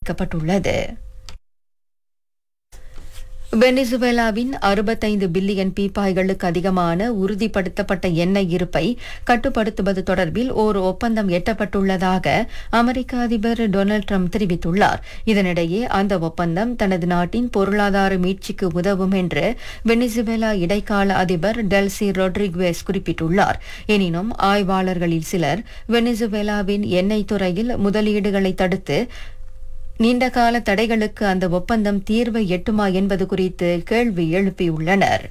தெரிவிக்கப்பட்டுள்ளது வெனிசுவேலாவின் அறுபத்தைந்து பில்லியன் பீப்பாய்களுக்கு அதிகமான உறுதிப்படுத்தப்பட்ட எண்ணெய் இருப்பை கட்டுப்படுத்துவது தொடர்பில் ஓர் ஒப்பந்தம் எட்டப்பட்டுள்ளதாக அமெரிக்க அதிபர் டொனால்ட் ட்ரம்ப் தெரிவித்துள்ளார் இதனிடையே அந்த ஒப்பந்தம் தனது நாட்டின் பொருளாதார மீட்சிக்கு உதவும் என்று வெனிசுவேலா இடைக்கால அதிபர் டெல்சி ரொட்ரிகுவேஸ் குறிப்பிட்டுள்ளார் எனினும் ஆய்வாளர்களில் சிலர் வெனிசுவேலாவின் எண்ணெய் துறையில் முதலீடுகளை தடுத்து நீண்டகால தடைகளுக்கு அந்த ஒப்பந்தம் தீர்வை எட்டுமா என்பது குறித்து கேள்வி எழுப்பியுள்ளனர்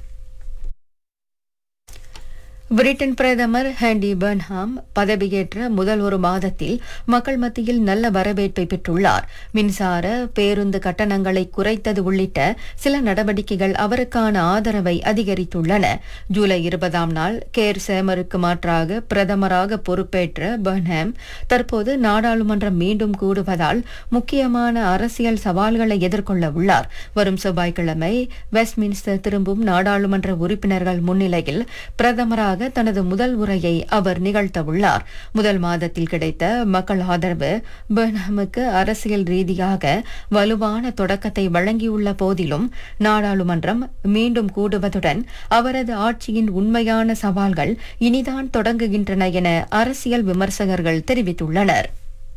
பிரிட்டன் பிரதமர் ஹேண்டி பர்ன்ஹாம் பதவியேற்ற முதல் ஒரு மாதத்தில் மக்கள் மத்தியில் நல்ல வரவேற்பை பெற்றுள்ளார் மின்சார பேருந்து கட்டணங்களை குறைத்தது உள்ளிட்ட சில நடவடிக்கைகள் அவருக்கான ஆதரவை அதிகரித்துள்ளன ஜூலை இருபதாம் நாள் கேர் சேமருக்கு மாற்றாக பிரதமராக பொறுப்பேற்ற பர்ன்ஹாம் தற்போது நாடாளுமன்றம் மீண்டும் கூடுவதால் முக்கியமான அரசியல் சவால்களை எதிர்கொள்ள உள்ளார் வரும் செவ்வாய்க்கிழமை வெஸ்ட்மின்ஸ்டர் திரும்பும் நாடாளுமன்ற உறுப்பினர்கள் முன்னிலையில் பிரதமராக தனது முதல் உரையை அவர் நிகழ்த்தவுள்ளார் முதல் மாதத்தில் கிடைத்த மக்கள் ஆதரவு பெர்னமுக்கு அரசியல் ரீதியாக வலுவான தொடக்கத்தை வழங்கியுள்ள போதிலும் நாடாளுமன்றம் மீண்டும் கூடுவதுடன் அவரது ஆட்சியின் உண்மையான சவால்கள் இனிதான் தொடங்குகின்றன என அரசியல் விமர்சகர்கள் தெரிவித்துள்ளனர்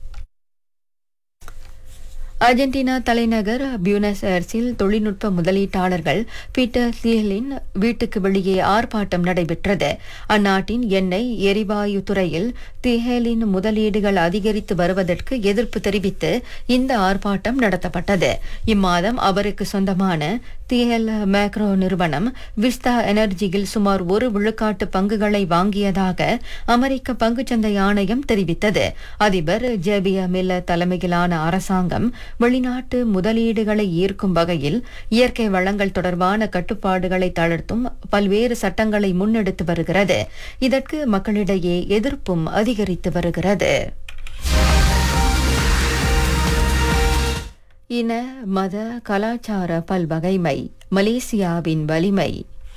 அர்ஜென்டினா தலைநகர் பியூனஸ் ஏர்ஸில் தொழில்நுட்ப முதலீட்டாளர்கள் பீட்டர் தியலின் வீட்டுக்கு வெளியே ஆர்ப்பாட்டம் நடைபெற்றது அந்நாட்டின் எண்ணெய் எரிவாயு துறையில் திஹேலின் முதலீடுகள் அதிகரித்து வருவதற்கு எதிர்ப்பு தெரிவித்து இந்த ஆர்ப்பாட்டம் நடத்தப்பட்டது இம்மாதம் அவருக்கு சொந்தமான திஹெல் மேக்ரோ நிறுவனம் விஸ்தா எனர்ஜியில் சுமார் ஒரு விழுக்காட்டு பங்குகளை வாங்கியதாக அமெரிக்க பங்குச்சந்தை ஆணையம் தெரிவித்தது அதிபர் ஜேபியா மில்ல தலைமையிலான அரசாங்கம் வெளிநாட்டு முதலீடுகளை ஈர்க்கும் வகையில் இயற்கை வளங்கள் தொடர்பான கட்டுப்பாடுகளை தளர்த்தும் பல்வேறு சட்டங்களை முன்னெடுத்து வருகிறது இதற்கு மக்களிடையே எதிர்ப்பும் அதிகரித்து வருகிறது இன மத கலாச்சார பல்வகைமை மலேசியாவின் வலிமை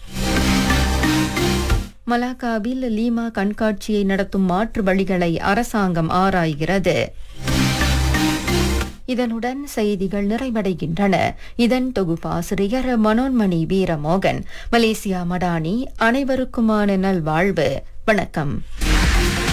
மலாக்காவில் லீமா கண்காட்சியை நடத்தும் மாற்று வழிகளை அரசாங்கம் ஆராய்கிறது இதனுடன் செய்திகள் நிறைவடைகின்றன இதன் தொகுப்பாசிரியர் மனோன்மணி வீரமோகன் மலேசியா மடானி அனைவருக்குமான நல்வாழ்வு வணக்கம்